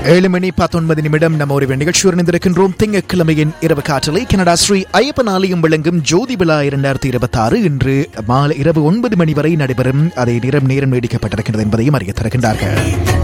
ஏழு மணி பத்தொன்பது நிமிடம் நம்ம ஒரு நிகழ்ச்சி இணைந்திருக்கின்றோம் திங்கட்கிழமையின் இரவு காற்றலை கனடா ஸ்ரீ ஐயப்பன் ஆலயம் விளங்கும் ஜோதி விழா இரண்டாயிரத்தி இருபத்தி ஆறு இன்று மாலை இரவு ஒன்பது மணி வரை நடைபெறும் அதை நிறம் நேரம் நீடிக்கப்பட்டிருக்கிறது என்பதையும் அறிய தருகின்றார்கள்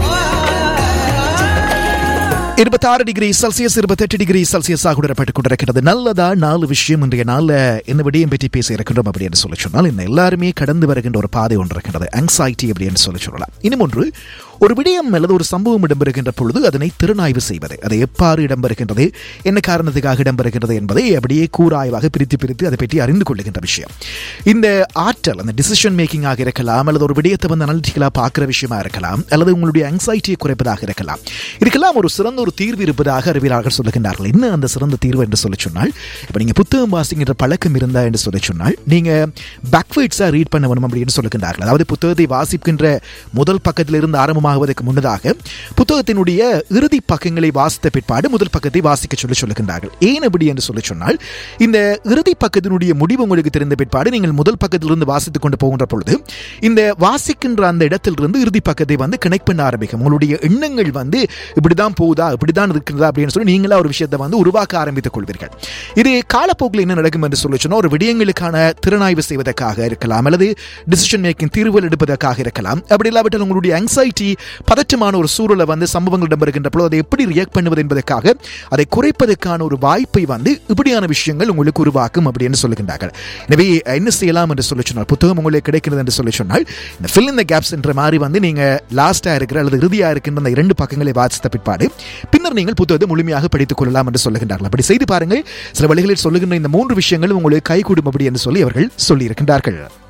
இருபத்தாறு டிகிரி செல்சியஸ் இருபத்தெட்டு டிகிரி செல்சியஸாக உணரப்பட்டுக் கொண்டிருக்கிறது நல்லதா நாலு விஷயம் இன்றைய நாளில் என்ன விடயம் பற்றி பேச இருக்கின்றோம் அப்படி என்று சொல்லி சொன்னால் இன்னும் எல்லாருமே கடந்து வருகின்ற ஒரு பாதை ஒன்று இருக்கின்றது ஆங்ஸைட்டி அப்படி என்று சொல்லி சொல்லலாம் இன்னும் ஒன்று ஒரு விடயம் அல்லது ஒரு சம்பவம் இடம்பெறுகின்ற பொழுது அதனை திறனாய்வு செய்வது அது எப்பாறு இடம்பெறுகின்றது என்ன காரணத்துக்காக இடம்பெறுகின்றது என்பதை அப்படியே கூறாய்வாக பிரித்து பிரித்து அதை பற்றி அறிந்து கொள்ளுகின்ற விஷயம் இந்த ஆற்றல் அந்த டிசிஷன் மேக்கிங்காக இருக்கலாம் அல்லது ஒரு விடயத்தை வந்து அனலிட்டிக்கலாக பார்க்குற விஷயமா இருக்கலாம் அல்லது உங்களுடைய ஆங்ஸைட்டியை குறைப்பதாக இருக்கலாம் இதுக்கெல்லாம் ஒரு சிறந்த ஒரு தீர்வு இருப்பதாக அறிவியலாளர்கள் சொல்லுகின்றார்கள் என்ன அந்த சிறந்த தீர்வு என்று சொல்லி சொன்னால் இப்போ நீங்கள் புத்தகம் வாசிக்கின்ற பழக்கம் இருந்தா என்று சொல்லி சொன்னால் நீங்கள் பேக்வேர்ட்ஸாக ரீட் பண்ண வேணும் அப்படின்னு சொல்லுகின்றார்கள் அதாவது புத்தகத்தை வாசிக்கின்ற முதல் பக்கத்தில் இருந்து ஆரம்பமாகுவதற்கு முன்னதாக புத்தகத்தினுடைய இறுதி பக்கங்களை வாசித்த பிற்பாடு முதல் பக்கத்தை வாசிக்க சொல்லி சொல்லுகின்றார்கள் ஏன் அப்படி என்று சொல்லி சொன்னால் இந்த இறுதி பக்கத்தினுடைய முடிவு உங்களுக்கு தெரிந்த பிற்பாடு நீங்கள் முதல் பக்கத்திலிருந்து வாசித்துக் கொண்டு போகின்ற பொழுது இந்த வாசிக்கின்ற அந்த இடத்திலிருந்து இறுதி பக்கத்தை வந்து கனெக்ட் பண்ண ஆரம்பிக்கும் உங்களுடைய எண்ணங்கள் வந்து இப்படிதான் போகுதா இப்படிதான் இருக்கிறதா அப்படின்னு சொல்லி நீங்களா ஒரு விஷயத்தை வந்து உருவாக்க ஆரம்பித்துக் கொள்வீர்கள் இது காலப்போக்கில் என்ன நடக்கும் என்று சொல்லி சொன்னால் ஒரு விடயங்களுக்கான திறனாய்வு செய்வதற்காக இருக்கலாம் அல்லது டிசிஷன் மேக்கிங் தீர்வுகள் எடுப்பதற்காக இருக்கலாம் அப்படி இல்லாவிட்டால் உங்களுடைய ஆங்ஸைட்டி பதற்றமான ஒரு சூழலை வந்து சம்பவங்கள் இடம்பெறுகின்ற பொழுது அதை எப்படி ரியாக்ட் பண்ணுவது என்பதற்காக அதை குறைப்பதற்கான ஒரு வாய்ப்பை வந்து இப்படியான விஷயங்கள் உங்களுக்கு உருவாக்கும் அப்படின்னு சொல்லுகின்றார்கள் எனவே என்ன செய்யலாம் என்று சொல்லி சொன்னால் புத்தகம் உங்களுக்கு கிடைக்கிறது என்று சொல்லி சொன்னால் இந்த ஃபில் இந்த கேப்ஸ் என்ற மாதிரி வந்து நீங்க லாஸ்டா இருக்கிற அல்லது இறுதியா இருக்கின்ற அந்த இரண்டு பக்கங்களை வாசித்த பிற்பாடு பின்னர் நீங்கள் புத்தகத்தை முழுமையாக படித்துக் கொள்ளலாம் என்று சொல்லுகின்றார்கள் அப்படி செய்து பாருங்கள் சில வழிகளில் சொல்லுகின்ற இந்த மூன்று விஷயங்கள் உங்களுக்கு கைகூடும் அப்படி என்று சொல்லி அவர்கள் சொல்லியிருக்கின்றார்கள்